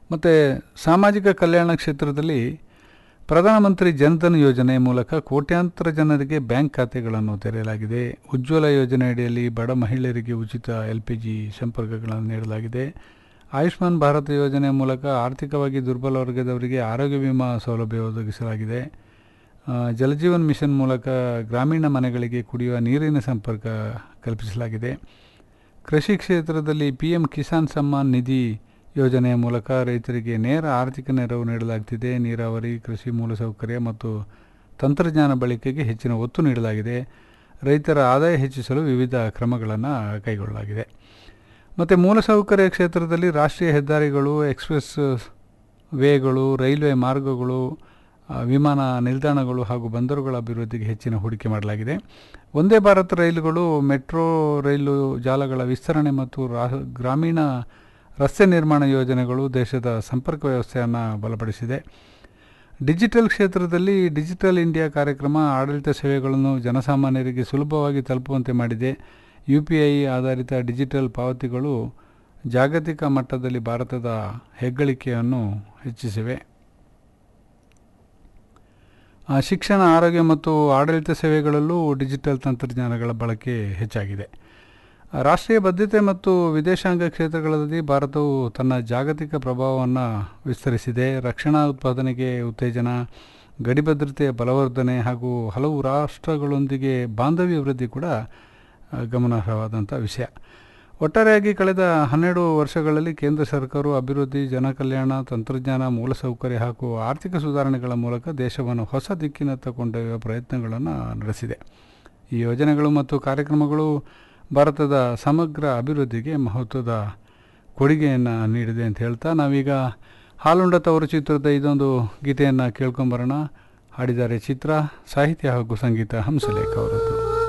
ಮತ್ತು ಸಾಮಾಜಿಕ ಕಲ್ಯಾಣ ಕ್ಷೇತ್ರದಲ್ಲಿ ಪ್ರಧಾನಮಂತ್ರಿ ಜನ್ಧನ್ ಯೋಜನೆ ಮೂಲಕ ಕೋಟ್ಯಾಂತರ ಜನರಿಗೆ ಬ್ಯಾಂಕ್ ಖಾತೆಗಳನ್ನು ತೆರೆಯಲಾಗಿದೆ ಉಜ್ವಲ ಯೋಜನೆ ಅಡಿಯಲ್ಲಿ ಬಡ ಮಹಿಳೆಯರಿಗೆ ಉಚಿತ ಎಲ್ ಪಿ ಜಿ ಸಂಪರ್ಕಗಳನ್ನು ನೀಡಲಾಗಿದೆ ಆಯುಷ್ಮಾನ್ ಭಾರತ್ ಯೋಜನೆ ಮೂಲಕ ಆರ್ಥಿಕವಾಗಿ ದುರ್ಬಲ ವರ್ಗದವರಿಗೆ ಆರೋಗ್ಯ ವಿಮಾ ಸೌಲಭ್ಯ ಒದಗಿಸಲಾಗಿದೆ ಆ, ಜಲಜೀವನ್ ಮಿಷನ್ ಮೂಲಕ ಗ್ರಾಮೀಣ ಮನೆಗಳಿಗೆ ಕುಡಿಯುವ ನೀರಿನ ಸಂಪರ್ಕ ಕಲ್ಪಿಸಲಾಗಿದೆ ಕೃಷಿ ಕ್ಷೇತ್ರದಲ್ಲಿ ಪಿ ಎಂ ಕಿಸಾನ್ ಸಮ್ಮಾನ್ ನಿಧಿ ಯೋಜನೆಯ ಮೂಲಕ ರೈತರಿಗೆ ನೇರ ಆರ್ಥಿಕ ನೆರವು ನೀಡಲಾಗ್ತಿದೆ ನೀರಾವರಿ ಕೃಷಿ ಮೂಲಸೌಕರ್ಯ ಮತ್ತು ತಂತ್ರಜ್ಞಾನ ಬಳಕೆಗೆ ಹೆಚ್ಚಿನ ಒತ್ತು ನೀಡಲಾಗಿದೆ ರೈತರ ಆದಾಯ ಹೆಚ್ಚಿಸಲು ವಿವಿಧ ಕ್ರಮಗಳನ್ನು ಕೈಗೊಳ್ಳಲಾಗಿದೆ ಮತ್ತು ಮೂಲಸೌಕರ್ಯ ಕ್ಷೇತ್ರದಲ್ಲಿ ರಾಷ್ಟ್ರೀಯ ಹೆದ್ದಾರಿಗಳು ಎಕ್ಸ್ಪ್ರೆಸ್ ವೇಗಳು ರೈಲ್ವೆ ಮಾರ್ಗಗಳು ಆ, ವಿಮಾನ ನಿಲ್ದಾಣಗಳು ಹಾಗೂ ಬಂದರುಗಳ ಅಭಿವೃದ್ಧಿಗೆ ಹೆಚ್ಚಿನ ಹೂಡಿಕೆ ಮಾಡಲಾಗಿದೆ ಒಂದೇ ಭಾರತ್ ರೈಲುಗಳು ಮೆಟ್ರೋ ರೈಲು ಜಾಲಗಳ ವಿಸ್ತರಣೆ ಮತ್ತು ರಾ ಗ್ರಾಮೀಣ ರಸ್ತೆ ನಿರ್ಮಾಣ ಯೋಜನೆಗಳು ದೇಶದ ಸಂಪರ್ಕ ವ್ಯವಸ್ಥೆಯನ್ನು ಬಲಪಡಿಸಿದೆ ಡಿಜಿಟಲ್ ಕ್ಷೇತ್ರದಲ್ಲಿ ಡಿಜಿಟಲ್ ಇಂಡಿಯಾ ಕಾರ್ಯಕ್ರಮ ಆಡಳಿತ ಸೇವೆಗಳನ್ನು ಜನಸಾಮಾನ್ಯರಿಗೆ ಸುಲಭವಾಗಿ ತಲುಪುವಂತೆ ಮಾಡಿದೆ ಯು ಪಿ ಐ ಆಧಾರಿತ ಡಿಜಿಟಲ್ ಪಾವತಿಗಳು ಜಾಗತಿಕ ಮಟ್ಟದಲ್ಲಿ ಭಾರತದ ಹೆಗ್ಗಳಿಕೆಯನ್ನು ಹೆಚ್ಚಿಸಿವೆ ಆ, ಶಿಕ್ಷಣ ಆರೋಗ್ಯ ಮತ್ತು ಆಡಳಿತ ಸೇವೆಗಳಲ್ಲೂ ಡಿಜಿಟಲ್ ತಂತ್ರಜ್ಞಾನಗಳ ಬಳಕೆ ಹೆಚ್ಚಾಗಿದೆ ಆ, ರಾಷ್ಟ್ರೀಯ ಬದ್ಧತೆ ಮತ್ತು ವಿದೇಶಾಂಗ ಕ್ಷೇತ್ರಗಳಲ್ಲಿ ಭಾರತವು ತನ್ನ ಜಾಗತಿಕ ಪ್ರಭಾವವನ್ನು ವಿಸ್ತರಿಸಿದೆ ರಕ್ಷಣಾ ಉತ್ಪಾದನೆಗೆ ಉತ್ತೇಜನ ಗಡಿ ಭದ್ರತೆಯ ಬಲವರ್ಧನೆ ಹಾಗೂ ಹಲವು ರಾಷ್ಟ್ರಗಳೊಂದಿಗೆ ಬಾಂಧವ್ಯ ವೃದ್ಧಿ ಕೂಡ ಆ, ಗಮನಾರ್ಹವಾದಂಥ ವಿಷಯ ಒಟ್ಟಾರೆಯಾಗಿ ಕಳೆದ ಹನ್ನೆರಡು ವರ್ಷಗಳಲ್ಲಿ ಕೇಂದ್ರ ಸರ್ಕಾರವು ಅಭಿವೃದ್ಧಿ ಜನಕಲ್ಯಾಣ ತಂತ್ರಜ್ಞಾನ ಮೂಲಸೌಕರ್ಯ ಹಾಗೂ ಆರ್ಥಿಕ ಸುಧಾರಣೆಗಳ ಮೂಲಕ ದೇಶವನ್ನು ಹೊಸ ದಿಕ್ಕಿನತ್ತ ಕೊಂಡೊಯ್ಯುವ ಪ್ರಯತ್ನಗಳನ್ನು ನಡೆಸಿದೆ ಈ ಯೋಜನೆಗಳು ಮತ್ತು ಕಾರ್ಯಕ್ರಮಗಳು ಭಾರತದ ಸಮಗ್ರ ಅಭಿವೃದ್ಧಿಗೆ ಮಹತ್ವದ ಕೊಡುಗೆಯನ್ನು ನೀಡಿದೆ ಅಂತ ಹೇಳ್ತಾ ನಾವೀಗ ಹಾಲುಂಡ ತವರು ಚಿತ್ರದ ಇದೊಂದು ಗೀತೆಯನ್ನು ಕೇಳ್ಕೊಂಬರೋಣ ಹಾಡಿದ್ದಾರೆ ಚಿತ್ರ ಸಾಹಿತ್ಯ ಹಾಗೂ ಸಂಗೀತ ಹಂಸಲೇಖ ಅವರದ್ದು